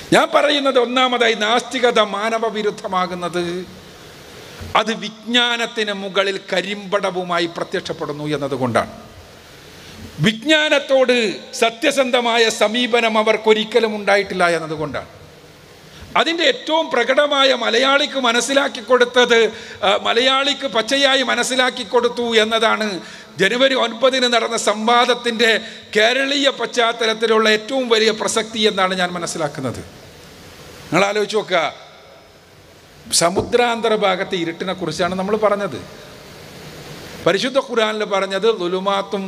ഞാൻ പറയുന്നത് ഒന്നാമതായി നാസ്തികത മാനവ വിരുദ്ധമാകുന്നത് അത് വിജ്ഞാനത്തിന് മുകളിൽ കരിമ്പടവുമായി പ്രത്യക്ഷപ്പെടുന്നു എന്നതുകൊണ്ടാണ് വിജ്ഞാനത്തോട് സത്യസന്ധമായ സമീപനം അവർക്കൊരിക്കലും ഉണ്ടായിട്ടില്ല എന്നതുകൊണ്ടാണ് അതിൻ്റെ ഏറ്റവും പ്രകടമായ മലയാളിക്ക് മനസ്സിലാക്കി കൊടുത്തത് ആ, മലയാളിക്ക് പച്ചയായി മനസ്സിലാക്കി കൊടുത്തു എന്നതാണ് ജനുവരി ഒൻപതിന് നടന്ന സംവാദത്തിൻ്റെ കേരളീയ പശ്ചാത്തലത്തിലുള്ള ഏറ്റവും വലിയ പ്രസക്തി എന്നാണ് ഞാൻ മനസ്സിലാക്കുന്നത് നിങ്ങൾ ആലോചിച്ച് നോക്കുക സമുദ്രാന്തര ഭാഗത്തെ ഇരുട്ടിനെ കുറിച്ചാണ് നമ്മൾ പറഞ്ഞത് പരിശുദ്ധ ഖുർആനിൽ പറഞ്ഞത് ലുലുമാത്തും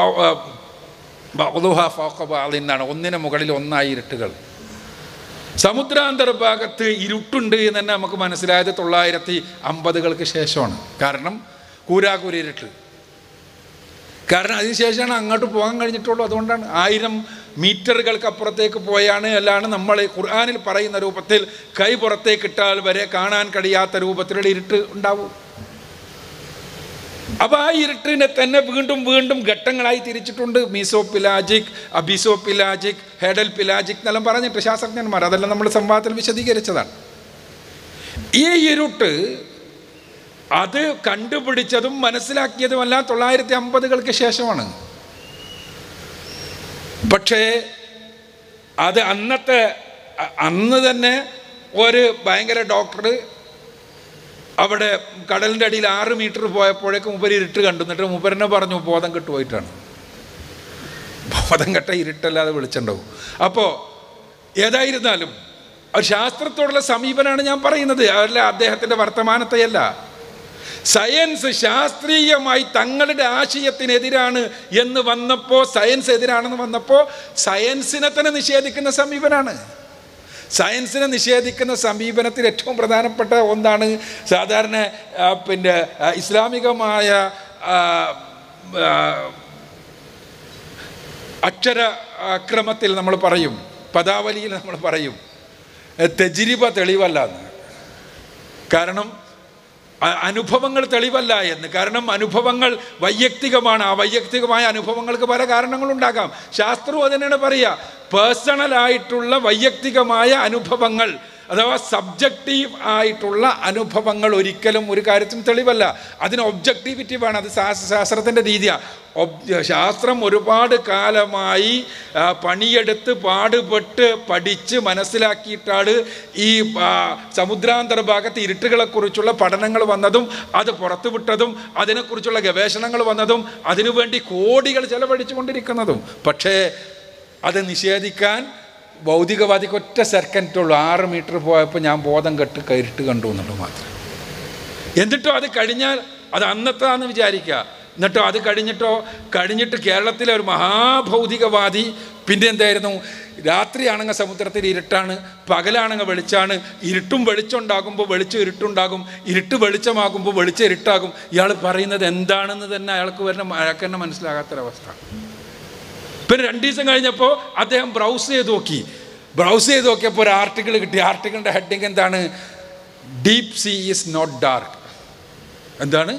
എന്നാണ് ഒന്നിന് മുകളിൽ ഒന്നായി ഇരുട്ടുകൾ സമുദ്രാന്തര ഭാഗത്ത് ഇരുട്ടുണ്ട് എന്ന് തന്നെ നമുക്ക് മനസ്സിലായത് തൊള്ളായിരത്തി അമ്പതുകൾക്ക് ശേഷമാണ് കാരണം കൂരാകൂരി ഇരുട്ട് കാരണം അതിനുശേഷമാണ് അങ്ങോട്ട് പോകാൻ കഴിഞ്ഞിട്ടുള്ളൂ അതുകൊണ്ടാണ് ആയിരം മീറ്ററുകൾക്ക് അപ്പുറത്തേക്ക് പോയാണ് അല്ലാണ് നമ്മൾ ഖുർആാനിൽ പറയുന്ന രൂപത്തിൽ കൈ പുറത്തേക്ക് ഇട്ടാൽ വരെ കാണാൻ കഴിയാത്ത രൂപത്തിലുള്ള ഇരുട്ട് ഉണ്ടാവും അപ്പോൾ ആ ഇരുട്ടിനെ തന്നെ വീണ്ടും വീണ്ടും ഘട്ടങ്ങളായി തിരിച്ചിട്ടുണ്ട് മീസോ പിലാജിക് അബിസോ പിലാജിക് ഹെഡൽ പിലാജിക് എന്നെല്ലാം പറഞ്ഞിട്ട് ശാസ്ത്രജ്ഞന്മാർ അതെല്ലാം നമ്മൾ സംവാദത്തിൽ വിശദീകരിച്ചതാണ് ഈ ഇരുട്ട് അത് കണ്ടുപിടിച്ചതും മനസ്സിലാക്കിയതുമെല്ലാം തൊള്ളായിരത്തി അമ്പതുകൾക്ക് ശേഷമാണ് പക്ഷേ അത് അന്നത്തെ അ- അന്ന് തന്നെ ഒരു ഭയങ്കര ഡോക്ടർ അവിടെ കടലിൻ്റെ അടിയിൽ ആറ് മീറ്റർ പോയപ്പോഴേക്കും മുപ്പര് ഇരുട്ട് കണ്ടു എന്നിട്ട് മുപ്പരനെ പറഞ്ഞു ബോധം കെട്ടുപോയിട്ടാണ് ബോധം കെട്ട ഇരുട്ടല്ലാതെ വിളിച്ചിട്ടുണ്ടാവും അപ്പോൾ ഏതായിരുന്നാലും ഒരു ശാസ്ത്രത്തോടുള്ള സമീപനമാണ് ഞാൻ പറയുന്നത് അതല്ല അദ്ദേഹത്തിൻ്റെ വർത്തമാനത്തെയല്ല സയൻസ് ശാസ്ത്രീയമായി തങ്ങളുടെ ആശയത്തിനെതിരാണ് എന്ന് വന്നപ്പോൾ സയൻസ് എതിരാണെന്ന് വന്നപ്പോൾ സയൻസിനെ തന്നെ നിഷേധിക്കുന്ന സമീപനാണ് സയൻസിനെ നിഷേധിക്കുന്ന സമീപനത്തിൽ ഏറ്റവും പ്രധാനപ്പെട്ട ഒന്നാണ് സാധാരണ ആ, പിന്നെ ആ, ഇസ്ലാമികമായ ആ, ആ, അക്ഷര അക്രമത്തിൽ നമ്മൾ പറയും പദാവലിയിൽ നമ്മൾ പറയും തെജിരിബ തെളിവല്ല എന്ന് കാരണം അ- അനുഭവങ്ങൾ തെളിവല്ല എന്ന് കാരണം അനുഭവങ്ങൾ വൈയക്തികമാണ് ആ വൈയക്തികമായ അനുഭവങ്ങൾക്ക് പല കാരണങ്ങളുണ്ടാകാം ശാസ്ത്രവും അതിനാണ് പറയുക പേഴ്സണലായിട്ടുള്ള വൈയക്തികമായ അനുഭവങ്ങൾ അഥവാ സബ്ജക്റ്റീവ് ആയിട്ടുള്ള അനുഭവങ്ങൾ ഒരിക്കലും ഒരു കാര്യത്തിനും തെളിവല്ല അതിന് ഒബ്ജക്റ്റിവിറ്റി വേണം അത് ശാസ്ത്ര ശാസ്ത്രത്തിൻ്റെ രീതിയാണ് ഒബ് ശാസ്ത്രം ഒരുപാട് കാലമായി ആ, പണിയെടുത്ത് പാടുപെട്ട് പഠിച്ച് മനസ്സിലാക്കിയിട്ടാണ് ഈ ആ, സമുദ്രാന്തര ഭാഗത്ത് ഇരുട്ടുകളെക്കുറിച്ചുള്ള പഠനങ്ങൾ വന്നതും അത് പുറത്തുവിട്ടതും അതിനെക്കുറിച്ചുള്ള ഗവേഷണങ്ങൾ വന്നതും അതിനുവേണ്ടി കോടികൾ ചെലവഴിച്ചു കൊണ്ടിരിക്കുന്നതും പക്ഷേ അത് നിഷേധിക്കാൻ ഭൗതികവാദിക്ക് ഒറ്റ സെക്കൻഡുള്ളൂ ആറ് മീറ്റർ പോയപ്പോൾ ഞാൻ ബോധം കെട്ട് കയറിട്ട് കണ്ടു എന്നുള്ളത് മാത്രം എന്നിട്ടോ അത് കഴിഞ്ഞാൽ അത് അന്നത്താന്ന് വിചാരിക്കുക എന്നിട്ടോ അത് കഴിഞ്ഞിട്ടോ കഴിഞ്ഞിട്ട് കേരളത്തിലെ ഒരു മഹാഭൗതികവാദി പിന്നെ എന്തായിരുന്നു രാത്രിയാണെങ്കിൽ സമുദ്രത്തിൽ ഇരുട്ടാണ് പകലാണെങ്കിൽ വെളിച്ചാണ് ഇരുട്ടും വെളിച്ചമുണ്ടാകുമ്പോൾ വെളിച്ചം ഇരുട്ടുണ്ടാകും ഇരുട്ട് വെളിച്ചമാകുമ്പോൾ വെളിച്ചം ഇരുട്ടാകും ഇയാൾ പറയുന്നത് എന്താണെന്ന് തന്നെ അയാൾക്ക് വരുന്ന അയാൾക്ക് തന്നെ മനസ്സിലാകാത്തൊരവസ്ഥ പിന്നെ രണ്ട് ദിവസം കഴിഞ്ഞപ്പോൾ അദ്ദേഹം ബ്രൗസ് ചെയ്ത് നോക്കി ബ്രൗസ് ചെയ്ത് നോക്കിയപ്പോൾ ഒരു ആർട്ടിക്കിൾ കിട്ടി ആർട്ടിക്കിളിൻ്റെ ഹെഡിങ് എന്താണ് deep sea is not dark എന്താണ്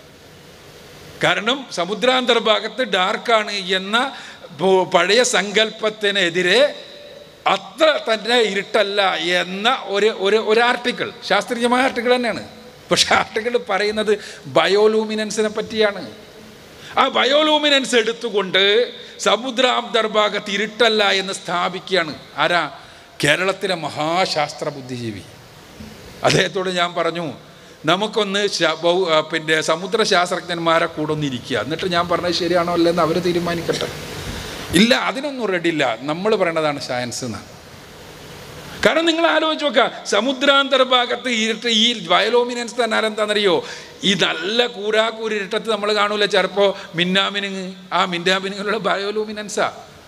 കാരണം സമുദ്രാന്തർ ഭാഗത്ത് ഡാർക്കാണ് എന്ന പോ- പഴയ സങ്കല്പത്തിനെതിരെ അത്ര തന്നെ ഇരുട്ടല്ല എന്ന ഒരു ഒരു ഒരു ആർട്ടിക്കിൾ ശാസ്ത്രീയമായ ആർട്ടിക്കിൾ തന്നെയാണ് പക്ഷെ ആർട്ടിക്കിൾ പറയുന്നത് ബയോലൂമിനൻസിനെ പറ്റിയാണ് ആ ബയോലൂമിനൻസ് എടുത്തുകൊണ്ട് സമുദ്രാന്തർ ഭാഗത്ത് ഇരുട്ടല്ല എന്ന് സ്ഥാപിക്കുകയാണ് ആരാ കേരളത്തിലെ മഹാശാസ്ത്ര ബുദ്ധിജീവി അദ്ദേഹത്തോട് ഞാൻ പറഞ്ഞു നമുക്കൊന്ന് ശ- ബൗ- ആ, പിന്നെ സമുദ്രശാസ്ത്രജ്ഞന്മാരെ കൂടെ ഒന്ന് ഇരിക്കുക എന്നിട്ട് ഞാൻ പറഞ്ഞത് ശരിയാണോ അല്ലെന്ന് അവർ തീരുമാനിക്കട്ടെ ഇല്ല അതിനൊന്നും റെഡിയില്ല നമ്മൾ പറയണതാണ് സയൻസ് എന്ന് കാരണം നിങ്ങൾ ആലോചിച്ച് നോക്കുക സമുദ്രാന്തര ഭാഗത്ത് ഇരുട്ട് ഈ വയലോമിനൻസ് തന്നെ ആരെന്താണെന്നറിയോ ഈ നല്ല കൂരാക്കൂരി ഇരുട്ടത്ത് നമ്മൾ കാണൂല ചിലപ്പോൾ മിന്നാമിനുങ്ങ് ആ മിന്നാമിനുങ്ങിലുള്ള ബയോലൂമിനൻസാ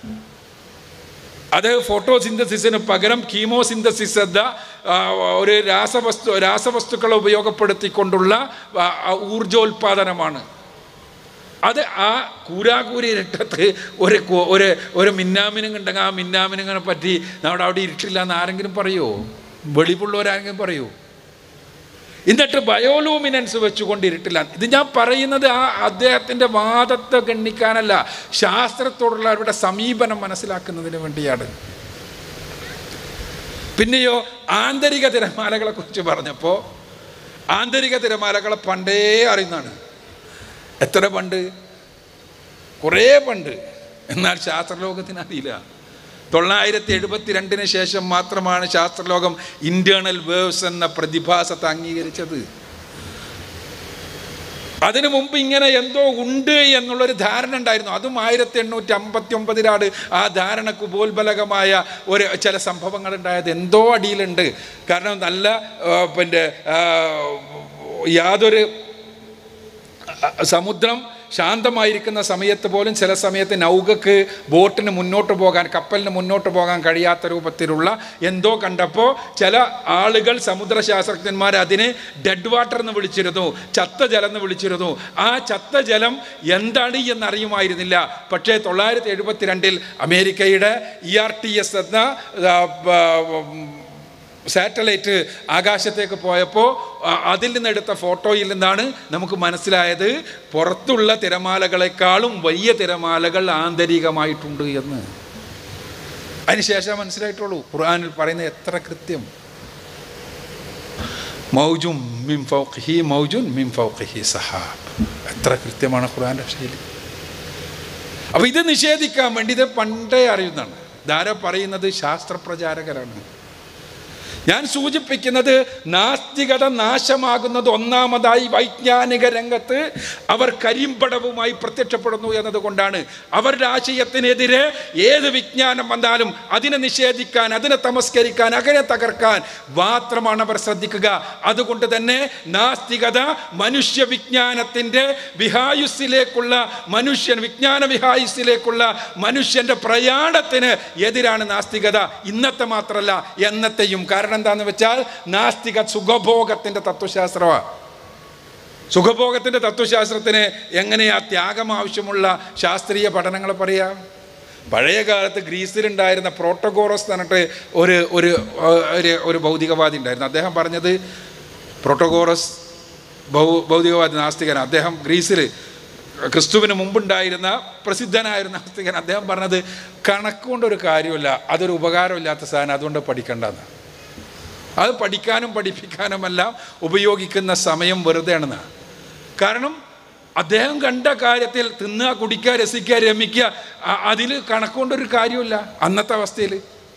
അത് ഫോട്ടോസിന്തസിസിന് പകരം കീമോസിന്തസിസ് എന്ന ആ, ഒരു രാസവസ്തു രാസവസ്തുക്കളെ ഉപയോഗപ്പെടുത്തിക്കൊണ്ടുള്ള ആ, ആ, ഊർജോൽപാദനമാണ് അത് ആ കൂരാകൂരി ഇരുട്ടത്ത് ഒരു കു- ഒരു ഒരു മിന്നാമിനും ഉണ്ടെങ്കിൽ ആ മിന്നാമിനുങ്ങിനെ പറ്റി നമ്മുടെ അവിടെ ഇരുട്ടില്ല എന്ന് ആരെങ്കിലും പറയുമോ വെളിവുള്ളവരാരെങ്കിലും പറയുമോ എന്നിട്ട് ബയോലൂമിനൻസ് വെച്ചുകൊണ്ട് ഇരുട്ടില്ല ഇത് ഞാൻ പറയുന്നത് ആ അദ്ദേഹത്തിൻ്റെ വാദത്തെ ഗണ്ണിക്കാനല്ല ശാസ്ത്രത്തോടുള്ള അവരുടെ സമീപനം മനസ്സിലാക്കുന്നതിന് വേണ്ടിയാണ് പിന്നെയോ ആന്തരിക തിരമാലകളെ കുറിച്ച് പറഞ്ഞപ്പോൾ ആന്തരിക തിരമാലകളെ പണ്ടേ അറിയുന്നതാണ് എത്ര പണ്ട് കുറേ പണ്ട് എന്നാൽ ശാസ്ത്രലോകത്തിന് അറിയില്ല തൊള്ളായിരത്തി എഴുപത്തി രണ്ടിന് ശേഷം മാത്രമാണ് ശാസ്ത്രലോകം ഇന്റേണൽ വേവ്സ് എന്ന പ്രതിഭാസത്തെ അംഗീകരിച്ചത് അതിനു മുമ്പ് ഇങ്ങനെ എന്തോ ഉണ്ട് എന്നുള്ളൊരു ധാരണ ഉണ്ടായിരുന്നു അതും ആയിരത്തി എണ്ണൂറ്റി അമ്പത്തി ഒമ്പതിലാണ് ആ ധാരണക്ക് ഉപോത്ബലകമായ ഒരു ചില സംഭവങ്ങൾ ഉണ്ടായത് എന്തോ അടിയിലുണ്ട് കാരണം നല്ല ആ, പിന്നെ ആ, യാതൊരു ആ, സമുദ്രം ശാന്തമായിരിക്കുന്ന സമയത്ത് പോലും ചില സമയത്ത് നൗകക്ക് ബോട്ടിന് മുന്നോട്ട് പോകാൻ കപ്പലിന് മുന്നോട്ട് പോകാൻ കഴിയാത്ത രൂപത്തിലുള്ള എന്തോ കണ്ടപ്പോൾ ചില ആളുകൾ സമുദ്രശാസ്ത്രജ്ഞന്മാർ അതിനെ ഡെഡ് വാട്ടർ എന്ന് വിളിച്ചിരുന്നു ചത്ത ജലം എന്ന് വിളിച്ചിരുന്നു ആ ചത്ത ജലം എന്താണ് എന്നറിയുമായിരുന്നില്ല പക്ഷേ തൊള്ളായിരത്തി എഴുപത്തിരണ്ടിൽ അമേരിക്കയുടെ ഇ ആർ ടി എസ് എന്ന ആ, ആ, സാറ്റലൈറ്റ് ആകാശത്തേക്ക് പോയപ്പോൾ അ- അതിൽ നിന്നെടുത്ത ഫോട്ടോയിൽ നിന്നാണ് നമുക്ക് മനസ്സിലായത് പുറത്തുള്ള തിരമാലകളെക്കാളും വലിയ തിരമാലകൾ ആന്തരികമായിട്ടുണ്ട് എന്ന് അതിനുശേഷം മനസ്സിലായിട്ടുള്ളൂ ഖുർആനിൽ പറയുന്നത് എത്ര കൃത്യം മൗജും മിം ഫൗഖിഹി മൗജുൻ മിം ഫൗഖിഹി സഹാബ് എത്ര കൃത്യമാണ് ഖുർആൻ്റെ ശൈലി അപ്പോൾ ഇത് നിഷേധിക്കാൻ വേണ്ടി ഇത് പണ്ടേ അറിയുന്നതാണ് ധാര പറയുന്നത് ശാസ്ത്രപ്രചാരകരാണ് ഞാൻ സൂചിപ്പിക്കുന്നത് നാസ്തികത നാശമാകുന്നത് ഒന്നാമതായി വൈജ്ഞാനിക രംഗത്ത് അവർ കരിമ്പടവുമായി പ്രത്യക്ഷപ്പെടുന്നു എന്നതുകൊണ്ടാണ് അവരുടെ ആശയത്തിനെതിരെ ഏത് വിജ്ഞാനം വന്നാലും അതിനെ നിഷേധിക്കാൻ അതിനെ തമസ്കരിക്കാൻ അതിനെ തകർക്കാൻ മാത്രമാണ് അവർ ശ്രദ്ധിക്കുക അതുകൊണ്ട് തന്നെ നാസ്തികത മനുഷ്യ വിജ്ഞാനത്തിൻ്റെ വിഹായുസ്സിലേക്കുള്ള മനുഷ്യൻ വിജ്ഞാന വിഹായുസ്സിലേക്കുള്ള മനുഷ്യൻ്റെ പ്രയാണത്തിന് എതിരാണ് നാസ്തികത ഇന്നത്തെ മാത്രമല്ല എന്നത്തെയും കാരണം എന്താണെന്ന് വെച്ചാൽ നാസ്തിക സുഖഭോഗത്തിൻ്റെ തത്വശാസ്ത്രമാണ് സുഖഭോഗത്തിൻ്റെ തത്വശാസ്ത്രത്തിന് എങ്ങനെയാ ത്യാഗം ആവശ്യമുള്ള ശാസ്ത്രീയ പഠനങ്ങൾ പറയാം പഴയ കാലത്ത് ഗ്രീസിലുണ്ടായിരുന്ന പ്രോട്ടോഗോറസ് എന്ന് പറഞ്ഞിട്ട് ഒരു ഒരു ഏഹ്, ഒരു ഒരു ഭൗതികവാദി ഉണ്ടായിരുന്നു അദ്ദേഹം പറഞ്ഞത് പ്രോട്ടോഗോറസ് ഭൗ ഭൗതികവാദി നാസ്തികൻ അദ്ദേഹം ഗ്രീസിൽ ക്രിസ്തുവിന് മുമ്പുണ്ടായിരുന്ന പ്രസിദ്ധനായ ഒരു നാസ്തികൻ അദ്ദേഹം പറഞ്ഞത് കണക്കുകൊണ്ടൊരു കാര്യമില്ല അതൊരു ഉപകാരമില്ലാത്ത സാധനം അതുകൊണ്ട് പഠിക്കണ്ടെന്ന് അത് പഠിക്കാനും പഠിപ്പിക്കാനുമെല്ലാം ഉപയോഗിക്കുന്ന സമയം വെറുതെയാണെന്നാണ് കാരണം അദ്ദേഹം കണ്ട കാര്യത്തിൽ തിന്നുക കുടിക്കുക രസിക്കുക രമിക്കുക അതിൽ കണക്കുകൊണ്ടൊരു കാര്യമില്ല അന്നത്തെ അവസ്ഥയിൽ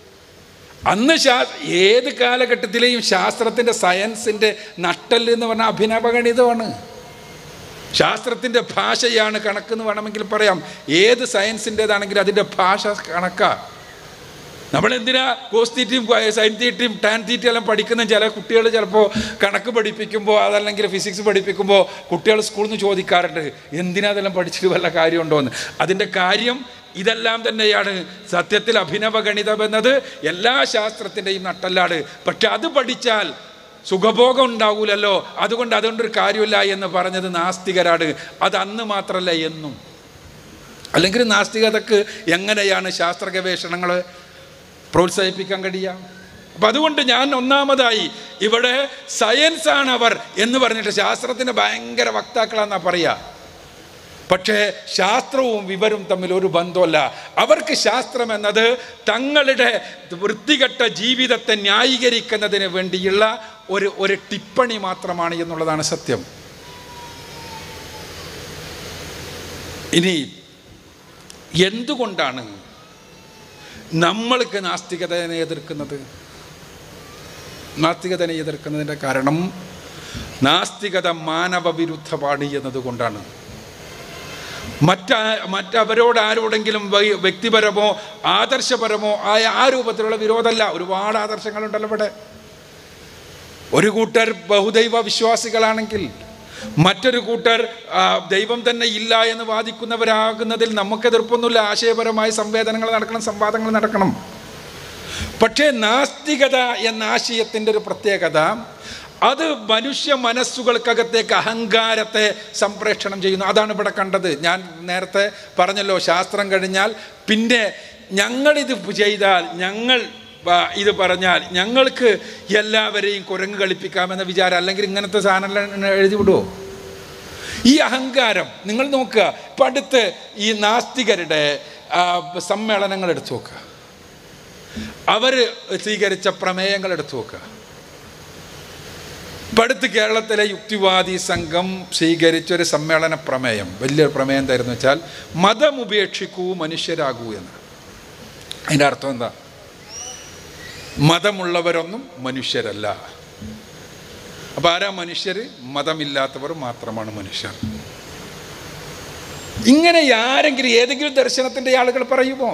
അന്ന് ശാ ഏത് കാലഘട്ടത്തിലെയും ശാസ്ത്രത്തിൻ്റെ സയൻസിൻ്റെ നട്ടല് എന്ന് പറഞ്ഞാൽ അഭിനവഗണിതമാണ് ശാസ്ത്രത്തിൻ്റെ ഭാഷയാണ് കണക്കെന്ന് വേണമെങ്കിൽ പറയാം ഏത് സയൻസിൻ്റേതാണെങ്കിലും അതിൻ്റെ ഭാഷ കണക്കാണ് നമ്മളെന്തിനാ കോസ് തീറ്റയും സൈൻ തീറ്റയും ടാൻ തീറ്റയും എല്ലാം പഠിക്കുന്ന ചില കുട്ടികൾ ചിലപ്പോൾ കണക്ക് പഠിപ്പിക്കുമ്പോൾ അതല്ലെങ്കിൽ ഫിസിക്സ് പഠിപ്പിക്കുമ്പോൾ കുട്ടികൾ സ്കൂളിൽ നിന്ന് ചോദിക്കാറുണ്ട് എന്തിനാ അതെല്ലാം പഠിച്ചിട്ട് വല്ല കാര്യമുണ്ടോ എന്ന് അതിൻ്റെ കാര്യം ഇതെല്ലാം തന്നെയാണ് സത്യത്തിൽ അഭിനവ ഗണിതം എന്നത് എല്ലാ ശാസ്ത്രത്തിൻ്റെയും നട്ടല്ലാണ് പക്ഷെ അത് പഠിച്ചാൽ സുഖഭോഗം ഉണ്ടാവൂലല്ലോ അതുകൊണ്ട് അതുകൊണ്ടൊരു കാര്യമില്ല എന്ന് പറഞ്ഞത് നാസ്തികരാണ് അത് അന്ന് മാത്രമല്ല എന്നും അല്ലെങ്കിൽ നാസ്തികതക്ക് എങ്ങനെയാണ് ശാസ്ത്ര ഗവേഷണങ്ങൾ പ്രോത്സാഹിപ്പിക്കാൻ കഴിയുക അപ്പം അതുകൊണ്ട് ഞാൻ ഒന്നാമതായി ഇവിടെ സയൻസ് ആണ് അവർ എന്ന് പറഞ്ഞിട്ട് ശാസ്ത്രത്തിന് ഭയങ്കര വക്താക്കളാന്നാ പറയുക പക്ഷേ ശാസ്ത്രവും വിവരവും തമ്മിൽ ഒരു ബന്ധമല്ല അവർക്ക് ശാസ്ത്രം എന്നത് തങ്ങളുടെ വൃത്തികെട്ട ജീവിതത്തെ ന്യായീകരിക്കുന്നതിന് വേണ്ടിയുള്ള ഒരു ഒരു ടിപ്പണി മാത്രമാണ് എന്നുള്ളതാണ് സത്യം ഇനി എന്തുകൊണ്ടാണ് നമ്മൾക്ക് നാസ്തികതയെ എതിർക്കുന്നത് നാസ്തികതനെ എതിർക്കുന്നതിൻ്റെ കാരണം നാസ്തികത മാനവ വിരുദ്ധപാടി എന്നതുകൊണ്ടാണ് മറ്റ മറ്റവരോട് ആരോടെങ്കിലും വൈ- വ്യക്തിപരമോ ആദർശപരമോ ആയ ആ രൂപത്തിലുള്ള വിരോധമല്ല ഒരുപാട് ആദർശങ്ങളുണ്ടല്ലോ ഇവിടെ ഒരു കൂട്ടർ ബഹുദൈവ വിശ്വാസികളാണെങ്കിൽ മറ്റൊരു കൂട്ടർ ആ, ദൈവം തന്നെ ഇല്ല എന്ന് വാദിക്കുന്നവരാകുന്നതിൽ നമുക്ക് എതിർപ്പൊന്നുമില്ല ആശയപരമായ സംവേദനങ്ങൾ നടക്കണം സംവാദങ്ങൾ നടക്കണം പക്ഷേ നാസ്തികത എന്ന ആശയത്തിൻ്റെ ഒരു പ്രത്യേകത അത് മനുഷ്യ മനസ്സുകൾക്കകത്തേക്ക് അഹങ്കാരത്തെ സംപ്രേഷണം ചെയ്യുന്നു അതാണ് ഇവിടെ കണ്ടത് ഞാൻ നേരത്തെ പറഞ്ഞല്ലോ ശാസ്ത്രം കഴിഞ്ഞാൽ പിന്നെ ഞങ്ങളിത് ചെയ്താൽ ഞങ്ങൾ ആ, ഇത് പറഞ്ഞാൽ ഞങ്ങൾക്ക് എല്ലാവരെയും കുരങ്ങ് കളിപ്പിക്കാമെന്ന വിചാരം അല്ലെങ്കിൽ ഇങ്ങനത്തെ സാധനം എഴുതി വിടുമോ ഈ അഹങ്കാരം നിങ്ങൾ നോക്കുക ഇപ്പം അടുത്ത് ഈ നാസ്തികരുടെ ആ, സമ്മേളനങ്ങൾ എടുത്തു നോക്കുക അവർ സ്വീകരിച്ച പ്രമേയങ്ങൾ എടുത്തു നോക്കുക ഇപ്പം അടുത്ത് കേരളത്തിലെ യുക്തിവാദി സംഘം സ്വീകരിച്ചൊരു സമ്മേളന പ്രമേയം വലിയൊരു പ്രമേയം എന്തായിരുന്നു വെച്ചാൽ മതം ഉപേക്ഷിക്കൂ മനുഷ്യരാകൂ എന്ന് അതിൻ്റെ അർത്ഥം എന്താ മതമുള്ളവരൊന്നും മനുഷ്യരല്ല അപ്പം ആരാ മനുഷ്യർ മതമില്ലാത്തവർ മാത്രമാണ് മനുഷ്യർ ഇങ്ങനെ ആരെങ്കിലും ഏതെങ്കിലും ദർശനത്തിൻ്റെ ആളുകൾ പറയുമോ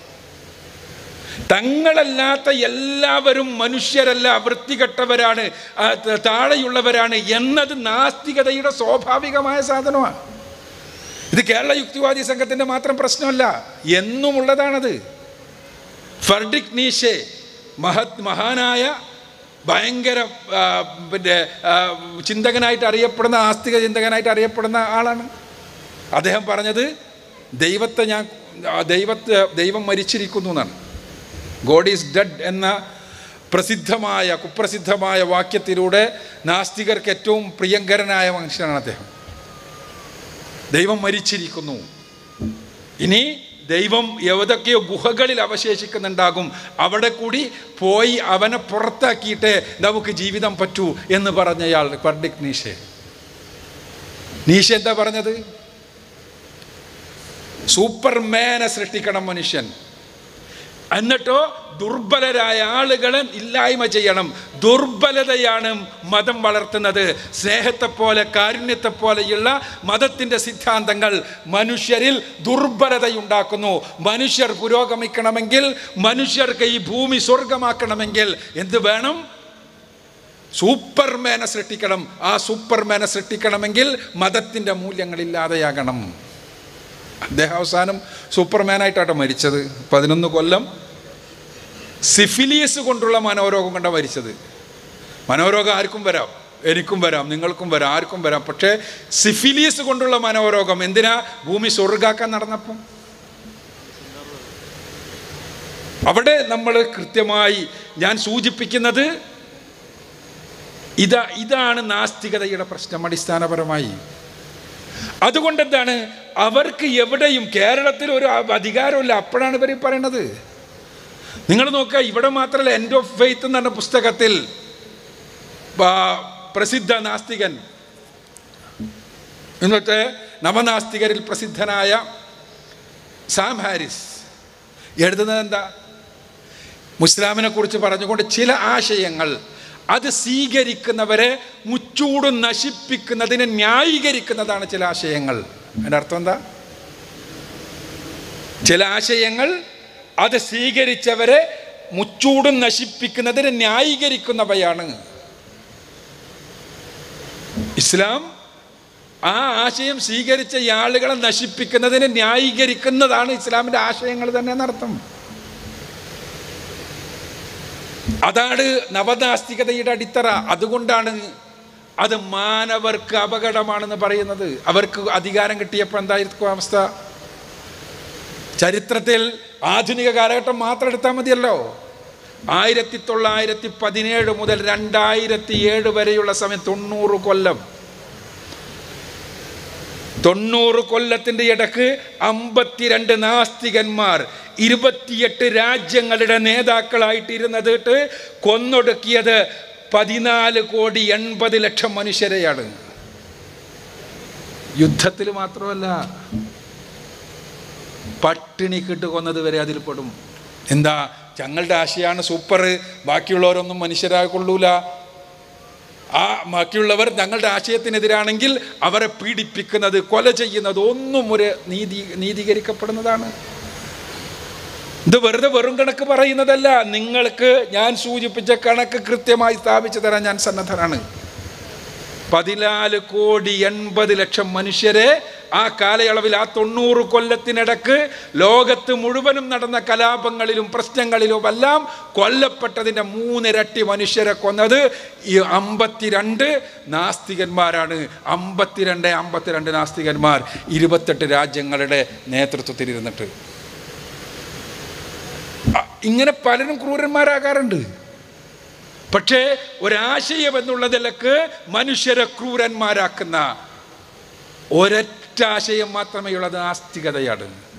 തങ്ങളല്ലാത്ത എല്ലാവരും മനുഷ്യരല്ല വൃത്തികെട്ടവരാണ് ആ, ത- താഴെയുള്ളവരാണ് എന്നത് നാസ്തികതയുടെ സ്വാഭാവികമായ സാധനമാണ് ഇത് കേരള യുക്തിവാദി സംഘത്തിൻ്റെ മാത്രം പ്രശ്നമല്ല എന്നുമുള്ളതാണത് ഫർഡിക് നീഷെ മഹത് മഹാനായ ഭയങ്കര ആ, പിന്നെ ആ, ചിന്തകനായിട്ട് അറിയപ്പെടുന്ന ആസ്തിക ചിന്തകനായിട്ട് അറിയപ്പെടുന്ന ആളാണ് അദ്ദേഹം പറഞ്ഞത് ദൈവത്തെ ഞാൻ ആ, ദൈവത്തെ ദൈവം മരിച്ചിരിക്കുന്നു എന്നാണ് ഗോഡ് ഈസ് ഡെഡ് എന്ന പ്രസിദ്ധമായ കുപ്രസിദ്ധമായ വാക്യത്തിലൂടെ നാസ്തികർക്ക് ഏറ്റവും പ്രിയങ്കരനായ മനുഷ്യനാണ് അദ്ദേഹം ദൈവം മരിച്ചിരിക്കുന്നു ഇനി ദൈവം ഏതൊക്കെയോ ഗുഹകളിൽ അവശേഷിക്കുന്നുണ്ടാകും അവിടെ കൂടി പോയി അവനെ പുറത്താക്കിയിട്ടേ നമുക്ക് ജീവിതം പറ്റൂ എന്ന് പറഞ്ഞയാൾ ഫർഡിക് നീഷെ നീഷെ എന്താ പറഞ്ഞത് സൂപ്പർമാനെ സൃഷ്ടിക്കണം മനുഷ്യൻ എന്നിട്ടോ ദുർബലരായ ആളുകളെ ഇല്ലായ്മ ചെയ്യണം ദുർബലതയാണ് മതം വളർത്തുന്നത് സ്നേഹത്തെപ്പോലെ കാരുണ്യത്തെപ്പോലെയുള്ള മതത്തിൻ്റെ സിദ്ധാന്തങ്ങൾ മനുഷ്യരിൽ ദുർബലതയുണ്ടാക്കുന്നു മനുഷ്യർ പുരോഗമിക്കണമെങ്കിൽ മനുഷ്യർക്ക് ഈ ഭൂമി സ്വർഗമാക്കണമെങ്കിൽ എന്ത് വേണം സൂപ്പർമാനെ സൃഷ്ടിക്കണം ആ സൂപ്പർമാനെ സൃഷ്ടിക്കണമെങ്കിൽ മതത്തിൻ്റെ മൂല്യങ്ങളില്ലാതെയാകണം അദ്ദേഹം അവസാനം സൂപ്പർമാനായിട്ടാട്ടോ മരിച്ചത് പതിനൊന്ന് കൊല്ലം സിഫിലിയസ് കൊണ്ടുള്ള മനോരോഗം കൊണ്ടാണ് മരിച്ചത് മനോരോഗം ആർക്കും വരാം എനിക്കും വരാം നിങ്ങൾക്കും വരാം ആർക്കും വരാം പക്ഷേ സിഫിലിയസ് കൊണ്ടുള്ള മനോരോഗം എന്തിനാ ഭൂമി സ്വർഗാക്കാൻ നടന്നപ്പം അവിടെ നമ്മൾ കൃത്യമായി ഞാൻ സൂചിപ്പിക്കുന്നത് ഇതാ ഇതാണ് നാസ്തികതയുടെ പ്രശ്നം അടിസ്ഥാനപരമായി അതുകൊണ്ട് എന്താണ് അവർക്ക് എവിടെയും കേരളത്തിൽ ഒരു അധികാരമില്ല അപ്പോഴാണ് ഇവർ പറയണത് നിങ്ങൾ നോക്കുക ഇവിടെ മാത്രമല്ല എൻഡ് ഓഫ് ഫെയ്ത്ത് എന്ന് പറഞ്ഞ പുസ്തകത്തിൽ ആ, പ്രസിദ്ധ നാസ്തികൻ ഇന്നത്തെ നവനാസ്തികരിൽ പ്രസിദ്ധനായ സാം ഹാരിസ് എഴുതുന്നത് എന്താ മുസ്ലാമിനെ കുറിച്ച് പറഞ്ഞുകൊണ്ട് ചില ആശയങ്ങൾ അത് സ്വീകരിക്കുന്നവരെ മുച്ചൂടും നശിപ്പിക്കുന്നതിനെ ന്യായീകരിക്കുന്നതാണ് ചില ആശയങ്ങൾ അതിൻ്റെ അർത്ഥം എന്താ ചില ആശയങ്ങൾ അത് സ്വീകരിച്ചവരെ മുച്ചൂടും നശിപ്പിക്കുന്നതിനെ ന്യായീകരിക്കുന്നവയാണ് ഇസ്ലാം ആ ആശയം സ്വീകരിച്ച ഈ ആളുകളെ നശിപ്പിക്കുന്നതിനെ ന്യായീകരിക്കുന്നതാണ് ഇസ്ലാമിൻ്റെ ആശയങ്ങൾ തന്നെ എന്നർത്ഥം അതാണ് നവനാസ്തികതയുടെ അടിത്തറ അതുകൊണ്ടാണ് അത് മാനവർക്ക് അപകടമാണെന്ന് പറയുന്നത് അവർക്ക് അധികാരം കിട്ടിയപ്പോൾ എന്തായിരിക്കും അവസ്ഥ ചരിത്രത്തിൽ ആധുനിക കാലഘട്ടം മാത്രം എടുത്താൽ മതിയല്ലോ ആയിരത്തി തൊള്ളായിരത്തി പതിനേഴ് മുതൽ രണ്ടായിരത്തി ഏഴ് വരെയുള്ള സമയം തൊണ്ണൂറ് കൊല്ലം തൊണ്ണൂറ് കൊല്ലത്തിൻ്റെ ഇടക്ക് അമ്പത്തിരണ്ട് നാസ്തികന്മാർ ഇരുപത്തിയെട്ട് രാജ്യങ്ങളുടെ നേതാക്കളായിട്ട് ഇരുന്നിട്ട് കൊന്നൊടുക്കിയത് പതിനാല് കോടി എൺപത് ലക്ഷം മനുഷ്യരെയാണ് യുദ്ധത്തിൽ മാത്രമല്ല പട്ടിണിക്കിട്ട് കൊന്നത് വരെ അതിൽ പെടും എന്താ ഞങ്ങളുടെ ആശയാണ് സൂപ്പർ ബാക്കിയുള്ളവരൊന്നും മനുഷ്യരായി കൊള്ളൂല ആ ബാക്കിയുള്ളവർ ഞങ്ങളുടെ ആശയത്തിനെതിരാണെങ്കിൽ അവരെ പീഡിപ്പിക്കുന്നത് കൊല ചെയ്യുന്നത് ഒന്നും ഒരു നീതി നീതീകരിക്കപ്പെടുന്നതാണ് ഇത് വെറുതെ വെറും കണക്ക് പറയുന്നതല്ല നിങ്ങൾക്ക് ഞാൻ സൂചിപ്പിച്ച കണക്ക് കൃത്യമായി സ്ഥാപിച്ചു തരാൻ ഞാൻ സന്നദ്ധനാണ് പതിനാല് കോടി എൺപത് ലക്ഷം മനുഷ്യരെ ആ കാലയളവിൽ ആ തൊണ്ണൂറ് കൊല്ലത്തിനിടക്ക് ലോകത്ത് മുഴുവനും നടന്ന കലാപങ്ങളിലും പ്രശ്നങ്ങളിലും എല്ലാം കൊല്ലപ്പെട്ടതിൻ്റെ മൂന്നിരട്ടി മനുഷ്യരെ കൊന്നത് ഈ അമ്പത്തിരണ്ട് നാസ്തികന്മാരാണ് അമ്പത്തിരണ്ട് അമ്പത്തിരണ്ട് നാസ്തികന്മാർ ഇരുപത്തെട്ട് രാജ്യങ്ങളുടെ നേതൃത്വത്തിലിരുന്നിട്ട് അ- ഇങ്ങനെ പലരും ക്രൂരന്മാരാകാറുണ്ട് പക്ഷേ ഒരാശയം എന്നുള്ള നിലക്ക് മനുഷ്യരെ ക്രൂരന്മാരാക്കുന്ന ഒരൊറ്റ ആശയം മാത്രമേ ഉള്ളത് നാസ്തികതയാണ്